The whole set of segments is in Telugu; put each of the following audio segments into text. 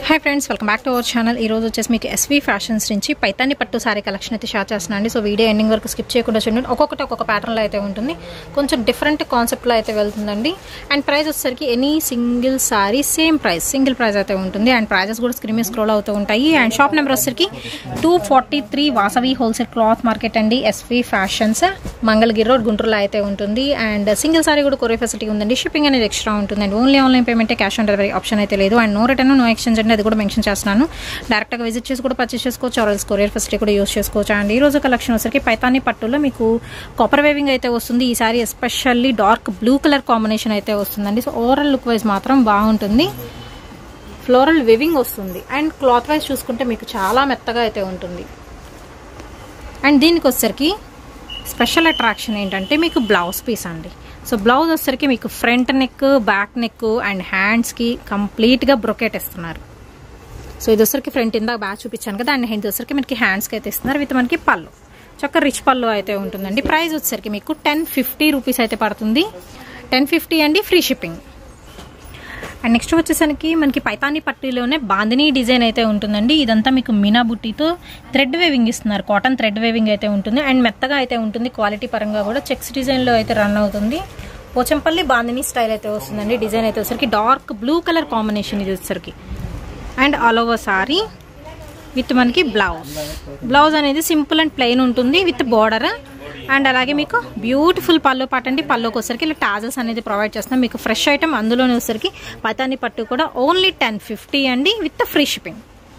hi friends welcome back to our channel ఈ రోజు వచ్చేసి మీకు ఎస్వీ ఫ్యాషన్స్ నుంచి పైతాని పట్టు సారీ కలెక్షన్ అయితే షేర్ చేస్తున్నాను అండి సో వీడియో ఎండింగ్ వరకు స్కిప్ చేయకుండా చూడండి ఒక్కొక్కటి ఒక్కొక్క ప్యాటర్న్లో అయితే ఉంటుంది కొంచెం డిఫరెంట్ కాన్సెప్ట్లో అయితే వెళ్తుందండి అండ్ ప్రైస్ వచ్చేసరికి any single sari same price single price అయితే ఉంటుంది అండ్ ప్రైజెస్ కూడా స్క్రీన్ మీద స్క్రోల్ అవుతూ ఉంటాయి అండ్ షాప్ నెంబర్ వచ్చేసరికి two forty three Vasavi wholesale cloth market అండి ఎస్వీ ఫ్యాషన్స్ మంగళగిరి రోడ్ గుంటూరులో అయితే ఉంటుంది అండ్ సింగిల్ సారీ కూడా కొరియర్ ఫెసిలిటీ ఉందండి షిప్పింగ్ అనేది ఎక్స్ట్రా ఉంటుందండి only online payment cash on delivery option అయితే లేదు and no return no exchange అండి అది కూడా మెన్షన్ చేస్తున్నాను డైరెక్ట్గా విజిట్ చేసి కూడా పర్చేస్ చేసుకోవచ్చు ఆర్ఎల్స్ కొరియర్ ఫెసిలిటీ కూడా యూస్ చేసుకోవచ్చు అండ్ ఈ రోజు కలెక్షన్ వచ్చరికి పైతాని పట్టులో మీకు కాపర్ వేవింగ్ అయితే వస్తుంది ఈ sari especially dark blue colour combination అయితే వస్తుందండి సో ఓవరాల్ లుక్ వైజ్ మాత్రం బాగుంటుంది ఫ్లోరల్ వివింగ్ వస్తుంది అండ్ క్లాత్ వైజ్ చూసుకుంటే మీకు చాలా మెత్తగా అయితే ఉంటుంది అండ్ దీనికి వచ్చేసరికి స్పెషల్ అట్రాక్షన్ ఏంటంటే మీకు బ్లౌజ్ పీస్ అండి సో బ్లౌజ్ వచ్చేసరికి మీకు front neck back neck and హ్యాండ్స్కి కంప్లీట్గా బ్రొకెట్ ఇస్తున్నారు సో ఇది వచ్చరికి ఫ్రంట్ ఇందాక బ్యాక్ చూపించాను కదా అండ్ ఇది వచ్చరికి మనకి హ్యాండ్స్కి అయితే ఇస్తున్నారు విత్ మనకి పళ్ళు చక్క రిచ్ పళ్ళు అయితే ఉంటుందండి ప్రైస్ వచ్చేసరికి మీకు టెన్ ఫిఫ్టీ రూపీస్ అయితే పడుతుంది టెన్ ఫిఫ్టీ అండి ఫ్రీ షిప్పింగ్ అండ్ నెక్స్ట్ వచ్చేసరికి మనకి పైతాని పట్టీలోనే బాందినీ డిజైన్ అయితే ఉంటుందండి ఇదంతా మీకు మీనా బుట్టితో థ్రెడ్ వేవింగ్ ఇస్తున్నారు కాటన్ థ్రెడ్ వేవింగ్ అయితే ఉంటుంది అండ్ మెత్తగా అయితే ఉంటుంది క్వాలిటీ పరంగా కూడా చెక్స్ డిజైన్లో అయితే రన్ అవుతుంది పోచంపల్లి బాందినీ స్టైల్ అయితే వస్తుందండి డిజైన్ అయితే వచ్చరికి డార్క్ బ్లూ కలర్ కాంబినేషన్ ఇది వచ్చరికి and all over sari with మనకి బ్లౌజ్ బ్లౌజ్ అనేది సింపుల్ అండ్ ప్లెయిన్ ఉంటుంది విత్ బార్డర్ అండ్ అలాగే మీకు బ్యూటిఫుల్ పళ్ళు పాట అండి పళ్ళుకి వచ్చరికి ఇలా టాజల్స్ అనేది ప్రొవైడ్ చేస్తాం మీకు ఫ్రెష్ ఐటమ్ అందులోనే వచ్చరికి పతాని పట్టు కూడా ఓన్లీ టెన్ ఫిఫ్టీ అండి with free shipping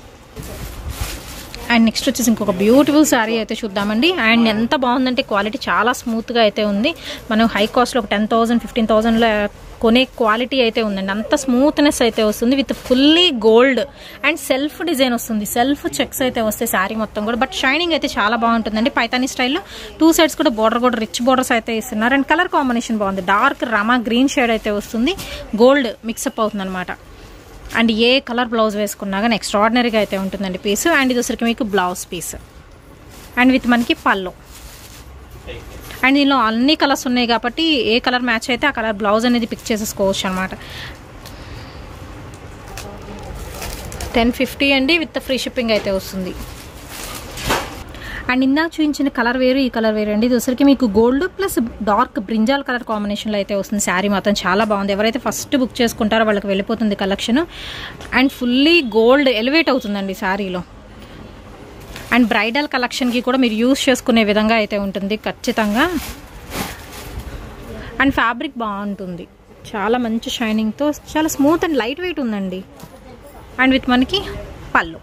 and next వచ్చేసి ఇంకొక బ్యూటిఫుల్ శారీ అయితే చూద్దామండి అండ్ ఎంత బాగుందంటే క్వాలిటీ చాలా స్మూత్గా అయితే ఉంది మనం హై కాస్ట్లో ఒక టెన్ థౌసండ్ ఫిఫ్టీన్ థౌసండ్లో కొనే క్వాలిటీ అయితే ఉందండి అంత స్మూత్నెస్ అయితే వస్తుంది with fully gold and self design వస్తుంది సెల్ఫ్ చెక్స్ అయితే వస్తాయి శారీ మొత్తం కూడా బట్ షైనింగ్ అయితే చాలా బాగుంటుందండి పైతానీ స్టైల్లో టూ సైడ్స్ కూడా బార్డర్ కూడా రిచ్ బార్డర్స్ అయితే ఇస్తున్నారు అండ్ కలర్ కాంబినేషన్ బాగుంది డార్క్ రమా గ్రీన్ షేడ్ అయితే వస్తుంది గోల్డ్ మిక్సప్ అవుతుంది అనమాట అండ్ ఏ కలర్ బ్లౌజ్ వేసుకున్నా కానీ ఎక్స్ట్రాడినరీగా అయితే ఉంటుందండి పీస్ అండ్ ఇది వచ్చరికి మీకు బ్లౌజ్ పీస్ అండ్ విత్ మనకి పళ్ళు అండ్ దీనిలో అన్ని కలర్స్ ఉన్నాయి కాబట్టి ఏ కలర్ మ్యాచ్ అయితే ఆ కలర్ బ్లౌజ్ అనేది పిక్ చేసేసుకోవచ్చు అనమాట టెన్ ఫిఫ్టీ అండి విత్ ఫ్రీ షిప్పింగ్ అయితే వస్తుంది అండ్ ఇందాక చూపించిన కలర్ వేరు ఈ కలర్ వేరు అండి ఇది వచ్చరికి మీకు gold plus dark brinjal colour కాంబినేషన్లో అయితే వస్తుంది శారీ మాత్రం చాలా బాగుంది ఎవరైతే ఫస్ట్ బుక్ చేసుకుంటారో వాళ్ళకి వెళ్ళిపోతుంది collection and fully gold elevate అవుతుందండి శారీలో అండ్ బ్రైడల్ కలెక్షన్కి కూడా మీరు యూస్ చేసుకునే విధంగా అయితే ఉంటుంది ఖచ్చితంగా అండ్ ఫ్యాబ్రిక్ బాగుంటుంది చాలా మంచి షైనింగ్తో చాలా స్మూత్ అండ్ లైట్ వెయిట్ ఉందండి అండ్ విత్ మనకి పళ్ళు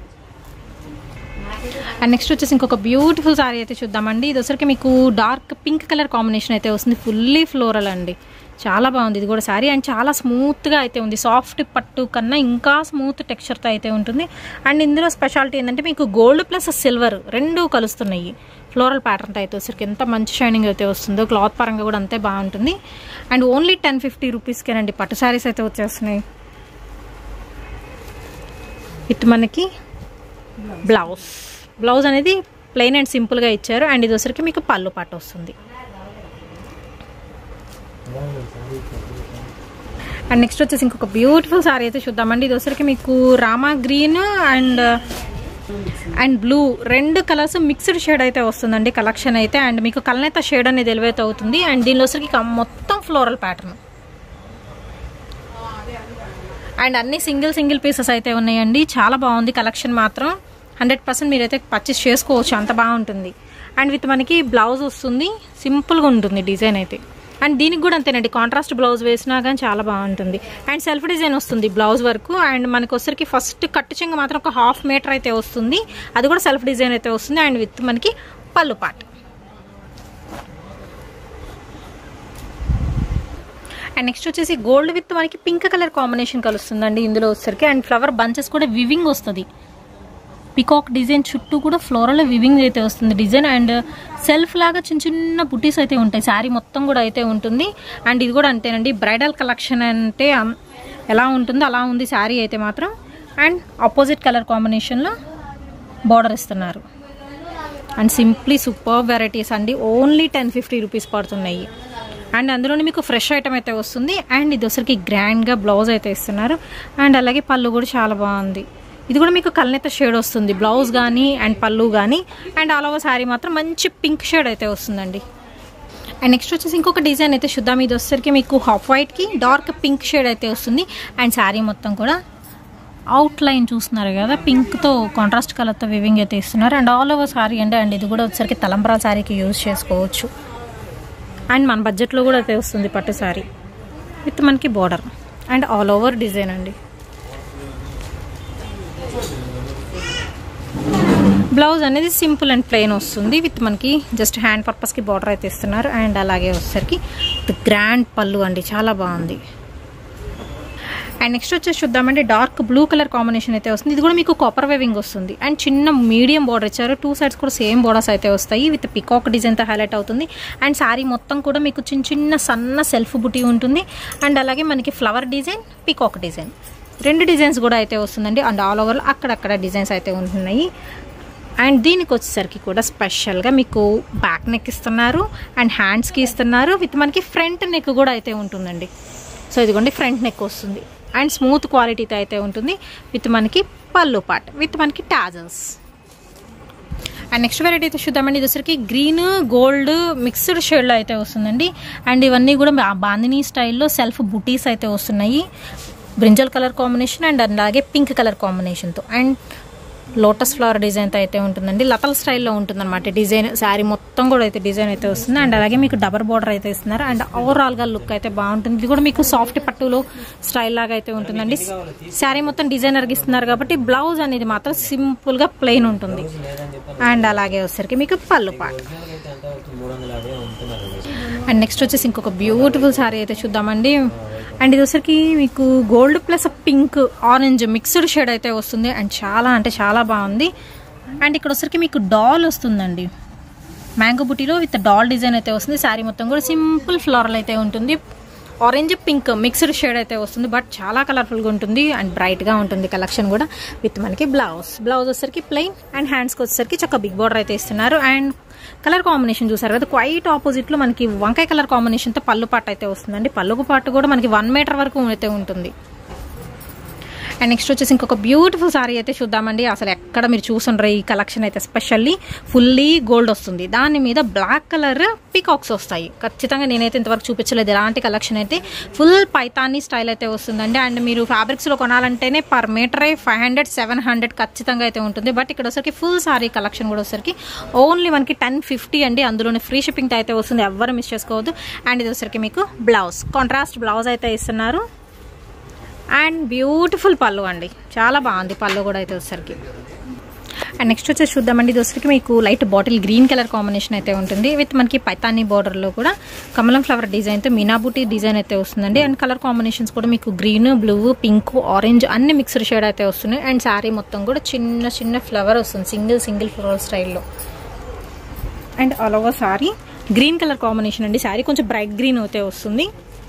అండ్ నెక్స్ట్ వచ్చేసి ఇంకొక బ్యూటిఫుల్ సారీ అయితే చూద్దామండి ఇది వచ్చరికి మీకు డార్క్ పింక్ కలర్ కాంబినేషన్ అయితే వస్తుంది ఫుల్లీ ఫ్లోరల్ అండి చాలా బాగుంది ఇది కూడా శారీ అండ్ చాలా స్మూత్గా అయితే ఉంది సాఫ్ట్ పట్టు కన్నా ఇంకా స్మూత్ టెక్స్చర్తో అయితే ఉంటుంది అండ్ ఇందులో స్పెషాలిటీ ఏంటంటే మీకు గోల్డ్ ప్లస్ సిల్వర్ రెండు కలుస్తున్నాయి ఫ్లోరల్ ప్యాటర్న్ అయితే వచ్చరికి ఎంత మంచి షైనింగ్ అయితే వస్తుందో క్లాత్ పరంగా కూడా అంతే బాగుంటుంది అండ్ ఓన్లీ టెన్ ఫిఫ్టీ రూపీస్కేనండి పట్టు శారీస్ అయితే వచ్చేస్తున్నాయి ఇటు మనకి బ్లౌజ్ బ్లౌజ్ అనేది ప్లెయిన్ అండ్ సింపుల్గా ఇచ్చారు అండ్ ఇది వచ్చరికి మీకు పళ్ళు పాట వస్తుంది అండ్ నెక్స్ట్ వచ్చేసి ఇంకొక బ్యూటిఫుల్ సారీ అయితే చూద్దామండి ఇది వచ్చరికి మీకు Rama green and and blue రెండు కలర్స్ మిక్స్డ్ షేడ్ అయితే వస్తుందండి కలెక్షన్ అయితే అండ్ మీకు కలనేత షేడ్ అనేది ఎలివేట్ అవుతుంది అండ్ దీనిలో వచ్చరికి మొత్తం ఫ్లోరల్ ప్యాటర్న్ అండ్ అన్ని సింగిల్ సింగిల్ పీసెస్ అయితే ఉన్నాయండి చాలా బాగుంది కలెక్షన్ మాత్రం హండ్రెడ్ పర్సెంట్ మీరైతే పర్చేస్ చేసుకోవచ్చు అంత బాగుంటుంది అండ్ విత్ మనకి బ్లౌజ్ వస్తుంది సింపుల్గా ఉంటుంది డిజైన్ అయితే అండ్ దీనికి కూడా అంతేనండి కాంట్రాస్ట్ బ్లౌజ్ వేసినా కానీ చాలా బాగుంటుంది అండ్ సెల్ఫ్ డిజైన్ వస్తుంది బ్లౌజ్ వరకు అండ్ మనకి వచ్చరికి ఫస్ట్ కట్టు చెంగ మాత్రం ఒక హాఫ్ మీటర్ అయితే వస్తుంది అది కూడా సెల్ఫ్ డిజైన్ అయితే వస్తుంది అండ్ విత్ మనకి పళ్ళు పాట్ అండ్ నెక్స్ట్ వచ్చేసి గోల్డ్ విత్ మనకి పింక్ కలర్ కాంబినేషన్ కలుస్తుందండి ఇందులో వచ్చరికి అండ్ ఫ్లవర్ బంచెస్ కూడా వివింగ్ వస్తుంది పికాక్ డిజైన్ చుట్టూ కూడా ఫ్లోరల్ వివింగ్ అయితే వస్తుంది డిజైన్ అండ్ సెల్ఫ్ లాగా చిన్న చిన్న బుటీస్ అయితే ఉంటాయి శారీ మొత్తం కూడా అయితే ఉంటుంది అండ్ ఇది కూడా అంతేనండి బ్రైడల్ కలెక్షన్ అంటే ఎలా ఉంటుందో అలా ఉంది శారీ అయితే మాత్రం అండ్ ఆపోజిట్ కలర్ కాంబినేషన్లో బార్డర్ ఇస్తున్నారు అండ్ సింప్లీ సూపర్ వెరైటీస్ అండి ఓన్లీ టెన్ ఫిఫ్టీ రూపీస్ పడుతున్నాయి అండ్ అందులోనే మీకు ఫ్రెష్ ఐటమ్ అయితే వస్తుంది అండ్ ఇది వచ్చరికి గ్రాండ్గా బ్లౌజ్ అయితే ఇస్తున్నారు అండ్ అలాగే పళ్ళు కూడా చాలా బాగుంది ఇది కూడా మీకు కల్నేత షేడ్ వస్తుంది బ్లౌజ్ కానీ అండ్ పళ్ళు కానీ అండ్ ఆల్ ఓవర్ శారీ మాత్రం మంచి పింక్ షేడ్ అయితే వస్తుందండి అండ్ నెక్స్ట్ వచ్చేసి ఇంకొక డిజైన్ అయితే చూద్దాం ఇది వచ్చేసరికి మీకు హాఫ్ వైట్కి డార్క్ పింక్ షేడ్ అయితే వస్తుంది అండ్ శారీ మొత్తం కూడా అవుట్ లైన్ చూస్తున్నారు కదా పింక్తో కాంట్రాస్ట్ కలర్తో వివింగ్ అయితే ఇస్తున్నారు అండ్ ఆల్ ఓవర్ శారీ అండి అండ్ ఇది కూడా వచ్చేసరికి తలంబ్రా శారీకి యూజ్ చేసుకోవచ్చు అండ్ మన బడ్జెట్లో కూడా అయితే వస్తుంది పట్టు శారీ విత్ మనకి border and all over design అండి బ్లౌజ్ అనేది సింపుల్ అండ్ ప్లెయిన్ వస్తుంది విత్ మనకి జస్ట్ హ్యాండ్ పర్పస్కి బార్డర్ అయితే ఇస్తున్నారు అండ్ అలాగే వచ్చేసరికి గ్రాండ్ పళ్ళు అండి చాలా బాగుంది అండ్ నెక్స్ట్ వచ్చేసి చూద్దామంటే డార్క్ బ్లూ కలర్ కాంబినేషన్ అయితే వస్తుంది ఇది కూడా మీకు కాపర్ వేవింగ్ వస్తుంది అండ్ చిన్న మీడియం బార్డర్ ఇచ్చారు టూ సైడ్స్ కూడా సేమ్ బార్డర్స్ అయితే వస్తాయి విత్ పికాక్ డిజైన్తో హైలైట్ అవుతుంది అండ్ శారీ మొత్తం కూడా మీకు చిన్న చిన్న సన్న సెల్ఫ్ బుటీ ఉంటుంది అండ్ అలాగే మనకి ఫ్లవర్ డిజైన్ పికాక్ డిజైన్ రెండు డిజైన్స్ కూడా అయితే వస్తుందండి అండ్ ఆల్ ఓవర్ అక్కడక్కడ డిజైన్స్ అయితే ఉంటున్నాయి అండ్ దీనికి వచ్చేసరికి కూడా స్పెషల్గా మీకు బ్యాక్ నెక్ ఇస్తున్నారు అండ్ హ్యాండ్స్కి ఇస్తున్నారు విత్ మనకి ఫ్రంట్ నెక్ కూడా అయితే ఉంటుందండి సో ఇదిగోండి ఫ్రంట్ నెక్ వస్తుంది అండ్ స్మూత్ క్వాలిటీతో అయితే ఉంటుంది విత్ మనకి పళ్ళు పాట్ విత్ మనకి టాజల్స్ అండ్ నెక్స్ట్ వెరైటీ అయితే చూద్దామండి ఇది వచ్చరికి గ్రీన్ గోల్డ్ మిక్స్డ్ షేడ్లో అయితే వస్తుందండి అండ్ ఇవన్నీ కూడా బా- బాందినీ స్టైల్లో సెల్ఫ్ బుటీస్ అయితే వస్తున్నాయి బ్రింజల్ కలర్ కాంబినేషన్ అండ్ అలాగే పింక్ కలర్ కాంబినేషన్తో అండ్ లోటస్ ఫ్లవర్ డిజైన్తో అయితే ఉంటుందండి లతల్ స్టైల్లో ఉంటుందన్నమాట డిజైన్ శారీ మొత్తం కూడా అయితే డిజైన్ అయితే వస్తుంది అండ్ అలాగే మీకు డబర్ బార్డర్ అయితే ఇస్తున్నారు అండ్ ఓవరాల్గా లుక్ అయితే బాగుంటుంది ఇది కూడా మీకు సాఫ్ట్ పట్టులో స్టైల్ లాగా అయితే ఉంటుందండి శారీ మొత్తం డిజైనర్కి ఇస్తున్నారు కాబట్టి బ్లౌజ్ అనేది మాత్రం సింపుల్గా ప్లెయిన్ ఉంటుంది అండ్ అలాగే వచ్చేసరికి మీకు పళ్ళు పాట అండ్ నెక్స్ట్ వచ్చేసి ఇంకొక బ్యూటిఫుల్ శారీ అయితే చూద్దామండి అండ్ ఇది వచ్చరికి మీకు gold plus pink orange mixed shade అయితే వస్తుంది అండ్ చాలా అంటే చాలా బాగుంది అండ్ ఇక్కడ వచ్చరికి మీకు డాల్ వస్తుందండి మ్యాంగో బుటీలో విత్ డాల్ డిజైన్ అయితే వస్తుంది శారీ మొత్తం కూడా సింపుల్ ఫ్లోరల్ అయితే ఉంటుంది ఆరెంజ్ పింక్ మిక్స్డ్ షేడ్ అయితే వస్తుంది బట్ చాలా కలర్ఫుల్గా ఉంటుంది అండ్ బ్రైట్గా ఉంటుంది కలెక్షన్ కూడా విత్ మనకి బ్లౌజ్ బ్లౌజ్ వచ్చేసరికి ప్లెయిన్ అండ్ హ్యాండ్స్కి వచ్చేసరికి చక్క బిగ్ బార్డర్ అయితే ఇస్తున్నారు అండ్ కలర్ కాంబినేషన్ చూసారు కదా క్వైట్ ఆపోజిట్లో మనకి వంకాయ కలర్ కాంబినేషన్తో పళ్ళు పాట అయితే వస్తుందండి పళ్ళుకు పాటు కూడా మనకి వన్ మీటర్ వరకు అయితే ఉంటుంది అండ్ నెక్స్ట్ వచ్చేసి ఇంకొక బ్యూటిఫుల్ సారీ అయితే చూద్దామండి అసలు ఎక్కడ మీరు చూసుండ్రు ఈ కలెక్షన్ అయితే స్పెషల్లీ ఫుల్లీ గోల్డ్ వస్తుంది దాని మీద బ్లాక్ కలర్ పీకాక్స్ వస్తాయి ఖచ్చితంగా నేనైతే ఇంతవరకు చూపించలేదు ఎలాంటి కలెక్షన్ అయితే ఫుల్ పైతానీ స్టైల్ అయితే వస్తుందండి అండ్ మీరు ఫ్యాబ్రిక్స్లో కొనాలంటేనే పర్ మీటరే ఫైవ్ హండ్రెడ్ సెవెన్ హండ్రెడ్ ఖచ్చితంగా అయితే ఉంటుంది బట్ ఇక్కడ వచ్చరికి ఫుల్ సారీ కలెక్షన్ కూడా వచ్చరికి ఓన్లీ మనకి టెన్ ఫిఫ్టీ అండి అందులోనే ఫ్రీ షిప్పింగ్ అయితే వస్తుంది ఎవ్వరు మిస్ చేసుకోవద్దు అండ్ ఇది వచ్చరికి మీకు బ్లౌజ్ కాంట్రాస్ట్ బ్లౌజ్ అయితే ఇస్తున్నారు అండ్ బ్యూటిఫుల్ పళ్ళు అండి చాలా బాగుంది పళ్ళు కూడా అయితే వచ్చేసరికి అండ్ నెక్స్ట్ వచ్చేసి చూద్దామండి ఇది వచ్చరికి మీకు light bottle green colour combination అయితే ఉంటుంది విత్ మనకి పైతానీ బార్డర్లో కూడా కమలం ఫ్లవర్ డిజైన్తో మీనాబూటీ డిజైన్ అయితే వస్తుందండి అండ్ కలర్ కాంబినేషన్స్ కూడా మీకు గ్రీన్ బ్లూ పింక్ ఆరెంజ్ అన్ని మిక్స్డ్ షేడ్ అయితే వస్తున్నాయి అండ్ శారీ మొత్తం కూడా చిన్న చిన్న ఫ్లవర్ వస్తుంది సింగిల్ సింగిల్ ఫ్లవర్ స్టైల్లో and all over sari green colour combination అండి శారీ కొంచెం బ్రైట్ గ్రీన్ అయితే వస్తుంది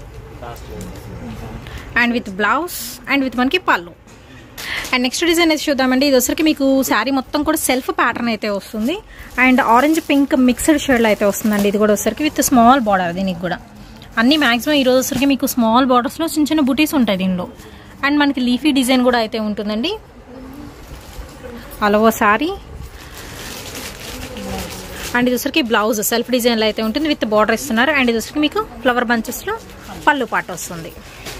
and with blouse and with మనకి పళ్ళు అండ్ నెక్స్ట్ డిజైన్ అయితే చూద్దామండి ఇది వచ్చరికి మీకు శారీ మొత్తం కూడా సెల్ఫ్ ప్యాటర్న్ అయితే వస్తుంది అండ్ ఆరెంజ్ పింక్ మిక్స్డ్ షేడ్లో అయితే వస్తుందండి ఇది కూడా వచ్చరికి విత్ స్మాల్ బార్డర్ దీనికి కూడా అన్ని మాక్సిమం ఈ రోజు వచ్చరికి మీకు స్మాల్ బార్డర్స్లో చిన్న చిన్న బుటీస్ ఉంటాయి దీనిలో అండ్ మనకి లీఫీ డిజైన్ కూడా అయితే ఉంటుందండి అలవో శారీ అండ్ ఇది వచ్చరికి బ్లౌజ్ సెల్ఫ్ డిజైన్లో అయితే ఉంటుంది విత్ బార్డర్ ఇస్తున్నారు అండ్ ఇది వచ్చరికి మీకు ఫ్లవర్ బంచెస్లో పళ్ళు పాట వస్తుంది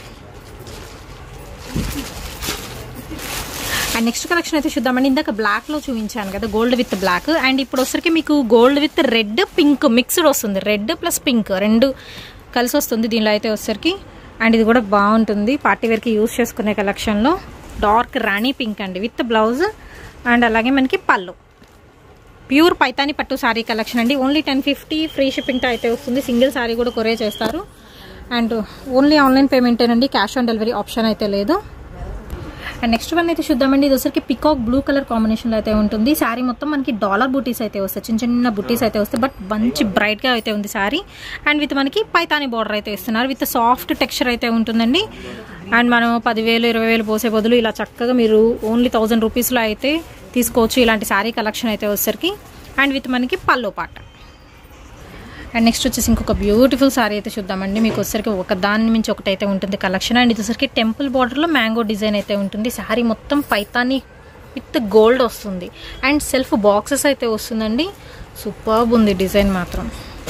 అండ్ నెక్స్ట్ కలెక్షన్ అయితే చూద్దామండి ఇందాక బ్లాక్ లో చూపించాను కదా గోల్డ్ విత్ బ్లాక్ అండ్ ఇప్పుడు వచ్చరికి మీకు gold with red pink mixed వస్తుంది రెడ్ ప్లస్ పింక్ రెండు కలిసి వస్తుంది దీనిలో అయితే వచ్చరికి అండ్ ఇది కూడా బాగుంటుంది పార్టీ వేర్కి యూస్ చేసుకునే కలెక్షన్లో డార్క్ రాణి పింక్ అండి విత్ బ్లౌజ్ అండ్ అలాగే మనకి పళ్ళు ప్యూర్ పైతాని పట్టు శారీ కలెక్షన్ అండి ఓన్లీ టెన్ ఫిఫ్టీ ఫ్రీ షిప్పింగ్తో అయితే వస్తుంది సింగిల్ శారీ కూడా కొరే చేస్తారు అండ్ ఓన్లీ ఆన్లైన్ పేమెంటేనండి క్యాష్ ఆన్ డెలివరీ ఆప్షన్ అయితే లేదు అండ్ నెక్స్ట్ వన్ అయితే చూద్దామండి ఇది వచ్చరికి పికాక్ బ్లూ కలర్ కాంబినేషన్లో అయితే ఉంటుంది శారీ మొత్తం మనకి డాలర్ బుటీస్ అయితే వస్తాయి చిన్న చిన్న బుటీస్ అయితే వస్తాయి బట్ మంచి బ్రైట్గా అయితే ఉంది శారీ అండ్ విత్ మనకి పైతాని బార్డర్ అయితే ఇస్తున్నారు విత్ సాఫ్ట్ టెక్స్చర్ అయితే ఉంటుందండి అండ్ మనం పదివేలు ఇరవై వేలు పోసే బదులు ఇలా చక్కగా మీరు ఓన్లీ థౌజండ్ రూపీస్లో అయితే తీసుకోవచ్చు ఇలాంటి శారీ కలెక్షన్ అయితే వచ్చేసరికి అండ్ విత్ మనకి పల్లో పాట అండ్ నెక్స్ట్ వచ్చేసి ఇంకొక బ్యూటిఫుల్ సారీ అయితే చూద్దామండి మీకు వచ్చేసరికి ఒక దాని మించి ఒకటి అయితే ఉంటుంది కలెక్షన్ అండ్ ఇది వచ్చేసరికి టెంపుల్ బార్డర్లో మ్యాంగో డిజైన్ అయితే ఉంటుంది సారీ మొత్తం పైతాని విత్ గోల్డ్ వస్తుంది అండ్ సెల్ఫ్ బాక్సెస్ అయితే వస్తుందండి సూపర్బ్ ఉంది డిజైన్ మాత్రం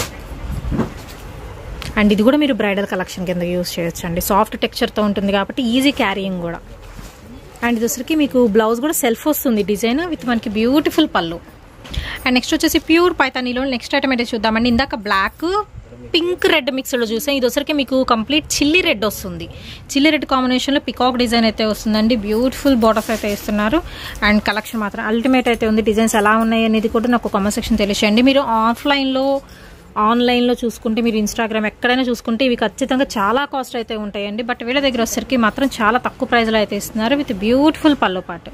అండ్ ఇది కూడా మీరు బ్రైడల్ కలెక్షన్ కింద యూస్ చేయొచ్చు అండి సాఫ్ట్ టెక్స్చర్తో ఉంటుంది కాబట్టి ఈజీ క్యారీయింగ్ కూడా అండ్ ఇది వచ్చరికి మీకు బ్లౌజ్ కూడా సెల్ఫ్ వస్తుంది డిజైన్ విత్ మనకి బ్యూటిఫుల్ పళ్ళు అండ్ నెక్స్ట్ వచ్చేసి ప్యూర్ పైతానీలో నెక్స్ట్ ఐటమ్ అయితే చూద్దామండి ఇందాక బ్లాక్ పింక్ రెడ్ మిక్స్డ్లో చూసాం ఇది వచ్చరికి మీకు కంప్లీట్ చిల్లీ రెడ్ వస్తుంది చిల్లీ రెడ్ కాంబినేషన్లో పికాక్ డిజైన్ అయితే వస్తుందండి బ్యూటిఫుల్ బార్డర్స్ అయితే ఇస్తున్నారు అండ్ కలెక్షన్ మాత్రం అల్టిమేట్ అయితే ఉంది డిజైన్స్ ఎలా ఉన్నాయి అనేది కూడా నాకు కామెంట్ సెక్షన్ తెలియచేయండి మీరు ఆఫ్లైన్లో ఆన్లైన్లో చూసుకుంటే మీరు ఇన్స్టాగ్రామ్ ఎక్కడైనా చూసుకుంటే ఇవి ఖచ్చితంగా చాలా కాస్ట్ అయితే ఉంటాయండి బట్ వీళ్ళ దగ్గర వచ్చేసరికి మాత్రం చాలా తక్కువ ప్రైస్లో అయితే ఇస్తున్నారు విత్ బ్యూటిఫుల్ పళ్ళు పాటు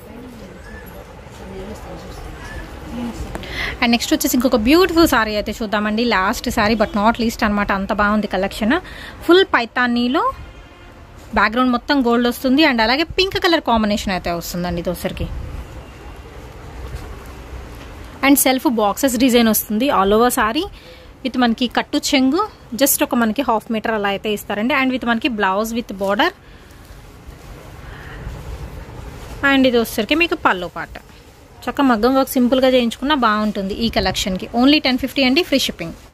అండ్ నెక్స్ట్ వచ్చేసి ఇంకొక బ్యూటిఫుల్ సారీ అయితే చూద్దామండి last sari but not least అనమాట అంత బాగుంది కలెక్షన్ ఫుల్ పైతానీలో బ్యాక్గ్రౌండ్ మొత్తం గోల్డ్ వస్తుంది అండ్ అలాగే పింక్ కలర్ కాంబినేషన్ అయితే వస్తుందండి దోసరికి అండ్ సెల్ఫ్ బాక్సెస్ డిజైన్ వస్తుంది ఆల్ ఓవర్ సారీ విత్ మనకి కట్టు చెంగు జస్ట్ ఒక మనకి హాఫ్ మీటర్ అలా అయితే ఇస్తారండి అండ్ విత్ మనకి బ్లౌజ్ విత్ బార్డర్ అండ్ ఇది వచ్చేసరికి మీకు పళ్ళు పాట చక్క మగ్గం వర్క్ సింపుల్గా చేయించుకున్నా బాగుంటుంది ఈ కలెక్షన్కి ఓన్లీ టెన్ ఫిఫ్టీ అండి ఫ్రీ షిప్పింగ్